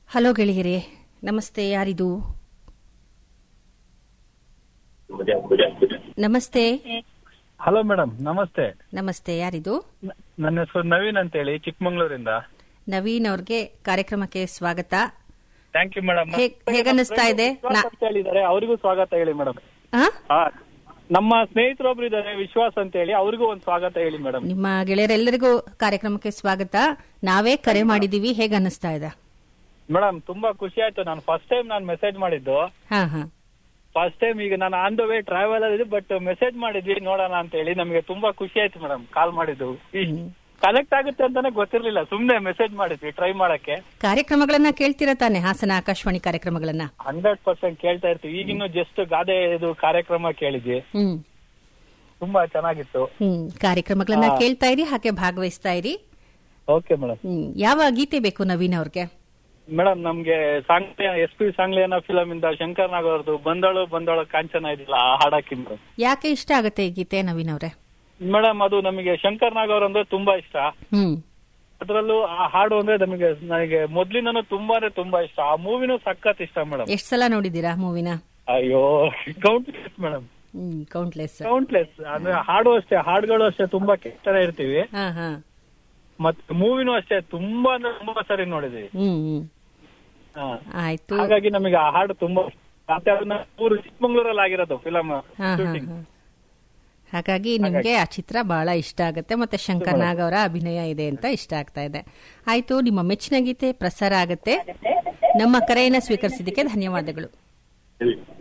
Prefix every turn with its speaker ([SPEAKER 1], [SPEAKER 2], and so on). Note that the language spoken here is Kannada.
[SPEAKER 1] ಹಲೋ ಗೆಳೆಯರೇ ನಮಸ್ತೆ ಯಾರಿದು ನಮಸ್ತೆ
[SPEAKER 2] ಹಲೋ ಮೇಡಮ್ ನಮಸ್ತೆ
[SPEAKER 1] ನಮಸ್ತೆ ಯಾರಿದು
[SPEAKER 2] ನ- ನನ್ನ ಹೆಸರು ನವೀನ್ ಅಂತ ಹೇಳಿ ಚಿಕ್ಕಮಂಗ್ಳೂರಿಂದ
[SPEAKER 1] ನವೀನ್ ಅವ್ರಿಗೆ ಕಾರ್ಯಕ್ರಮಕ್ಕೆ ಸ್ವಾಗತ
[SPEAKER 2] ಥ್ಯಾಂಕ್ ಯು ಮೇಡಮ್
[SPEAKER 1] ಹೇಗ್- ಹೇಗನ್ನಿಸ್ತಾ ಇದೆ? ನಾ-
[SPEAKER 2] ಅಂತ ಹೇಳಿದ್ದಾರೆ ಅವರಿಗೂ ಸ್ವಾಗತ ಹೇಳಿ ಮೇಡಮ್
[SPEAKER 1] ಆ?
[SPEAKER 2] ನಮ್ಮ ಸ್ನೇಹಿತರೊಬ್ರು ಇದ್ದಾರೆ ವಿಶ್ವಾಸ್ ಅಂತ ಹೇಳಿ ಅವರಿಗೂ ಒಂದು ಸ್ವಾಗತ ಹೇಳಿ ಮೇಡಮ್
[SPEAKER 1] ನಿಮ್ಮ ಗೆಳೆಯರೆಲ್ಲರಿಗೂ ಕಾರ್ಯಕ್ರಮಕ್ಕೆ ಸ್ವಾಗತ ನಾವೇ ಕರೆ ಮಾಡಿದೀವಿ ಹೇಗ್ ಅನ್ನಿಸ್ತಾ ಇದೆ
[SPEAKER 2] ಮೇಡಮ್ ತುಂಬಾ ಖುಷಿ ಆಯ್ತು ನಾನು ಫಸ್ಟ್ ಟೈಮ್ ನಾನು ಮೆಸೇಜ್ ಮಾಡಿದ್ದು
[SPEAKER 1] ಹಾ ಹಾ
[SPEAKER 2] ಫಸ್ಟ್ ಟೈಮ್ ಈಗ ನಾನು ಆನ್ ದ ವೇ ಟ್ರಾವೆಲ್ ಅಲ್ಲಿ ಬಟ್ ಮೆಸೇಜ್ ಮಾಡಿದ್ವಿ ನೋಡೋಣ ಅಂತ ಹೇಳಿ ನಮಗೆ ತುಂಬಾ ಖುಷಿ ಆಯ್ತು ಮೇಡಮ್ ಕಾಲ್ ಮಾಡಿದ್ದು ಕನೆಕ್ಟ್ ಆಗುತ್ತೆ ಅಂತಾನೆ ಗೊತ್ತಿರ್ಲಿಲ್ಲ ಸುಮ್ನೆ ಮೆಸೇಜ್ ಮಾಡಿದ್ವಿ ಟ್ರೈ ಮಾಡಕ್ಕೆ
[SPEAKER 1] ಕಾರ್ಯಕ್ರಮಗಳನ್ನ ಕೇಳ್ತೀರಾ ತಾನೆ ಹಾಸನ ಆಕಾಶವಾಣಿ ಕಾರ್ಯಕ್ರಮಗಳನ್ನ
[SPEAKER 2] ಹಂಡ್ರೆಡ್ ಪರ್ಸೆಂಟ್ ಕೇಳ್ತಾ ಇರ್ತೀವಿ ಈಗಿನ್ನು ಜಸ್ಟ್ ಗಾದೆ ಇದು ಕಾರ್ಯಕ್ರಮ ಕೇಳಿದ್ವಿ
[SPEAKER 1] ಹ್ಮ್
[SPEAKER 2] ತುಂಬಾ ಚೆನ್ನಾಗಿತ್ತು
[SPEAKER 1] ಹ್ಮ್ ಕಾರ್ಯಕ್ರಮಗಳನ್ನ
[SPEAKER 2] ಹಾ.
[SPEAKER 1] ಕೇಳ್ತಾ ಇರಿ ಹಾಗೆ ಭಾಗವಹಿಸ್ತಾ ಇರಿ
[SPEAKER 2] ಓಕೆ ಮೇಡಮ್
[SPEAKER 1] ಹ್ಮ್ ಯಾವ ಗೀತೆ ಬೇಕು ನವೀನ್ ಅವ್ರಿಗೆ
[SPEAKER 2] ಮೇಡಮ್ ನಮ್ಗೆ ಸಾಂಗ್ಲಿಯ ಎಸ್ ಪಿ ಸಾಂಗ್ಲಿಯನ ಫಿಲಂ ಇಂದ ಶಂಕರ್ ನಾಗ್ ಅವ್ರದ್ದು ಬಂದಳು ಬಂದಳು ಕಾಂಚನ ಇದಿಲ್ಲ ಆ ಹಾಡಾಕಿ ಮೇಡಮ್
[SPEAKER 1] ಯಾಕೆ ಇಷ್ಟ ಆಗುತ್ತೆ ಈ ಗೀತೆ ನವೀನ್ ಅವ್ರೆ
[SPEAKER 2] ಮೇಡಮ್ ಅದು ನಮಗೆ ಶಂಕರ್ ನಾಗ್ ಅವ್ರ ಅಂದ್ರೆ ತುಂಬಾ ಇಷ್ಟ
[SPEAKER 1] ಹ್ಮ್
[SPEAKER 2] ಅದ್ರಲ್ಲೂ ಆ ಹಾಡು ಅಂದ್ರೆ ನಮಗೆ ನನಗೆ ಮೊದ್ಲಿಂದನೂ ತುಂಬಾ ಅಂದ್ರೆ ತುಂಬಾ ಇಷ್ಟ ಆ ಮೂವಿನೂ ಸಖತ್ ಇಷ್ಟ ಮೇಡಮ್
[SPEAKER 1] ಎಷ್ಟ್ ಸಲ ನೋಡಿದೀರಾ ಮೂವಿನ
[SPEAKER 2] ಅಯ್ಯೋ countless madam
[SPEAKER 1] hmm countless
[SPEAKER 2] countless ಅಂದ್ರೆ ಹಾಡು ಅಷ್ಟೇ ಹಾಡುಗಳು ಅಷ್ಟೇ ತುಂಬಾ ಕೇಳ್ತಾನೆ ಇರ್ತೀವಿ
[SPEAKER 1] ಹಾ ಹಾ
[SPEAKER 2] ಮತ್ತೆ ಮೂವಿನೂ ಅಷ್ಟೇ ತುಂಬಾ ಅಂದ್ರೆ ತುಂಬಾ ಸರಿ ನೋಡಿದೀವಿ
[SPEAKER 1] ಹ್ಮ್ ಹ್ಮ್
[SPEAKER 2] ಹಾ.
[SPEAKER 1] ಆಯ್ತು
[SPEAKER 2] ಹಾಗಾಗಿ ನಮಗೆ ಆ ಹಾಡು ತುಂಬಾ ಇಷ್ಟ. ಮತ್ತೆ ಅದನ್ನ ಊರು ಚಿಕ್ಕಮಂಗ್ಳೂರಲ್ಲಿ ಆಗಿರೋದು ಫಿಲಂ
[SPEAKER 1] ಹಾ ಹಾ
[SPEAKER 2] ಶೂಟಿಂಗ್
[SPEAKER 1] ಹಾ. ಹಾಗಾಗಿ ನಿಮ್ಗೆ ಆ ಚಿತ್ರ ಬಹಳ ಇಷ್ಟ ಆಗುತ್ತೆ ಮತ್ತೆ ಶಂಕರ್ ನಾಗ್ ಅವರ ಅಭಿನಯ ಇದೆ ಅಂತ ಇಷ್ಟ ಆಗ್ತಾ ಇದೆ ಆಯ್ತು ನಿಮ್ಮ ಮೆಚ್ಚಿನ ಗೀತೆ ಪ್ರಸಾರ ಆಗುತ್ತೆ ನಮ್ಮ ಕರೆಯನ್ನ ಸ್ವೀಕರಿಸಿದ್ದಕ್ಕೆ ಧನ್ಯವಾದಗಳು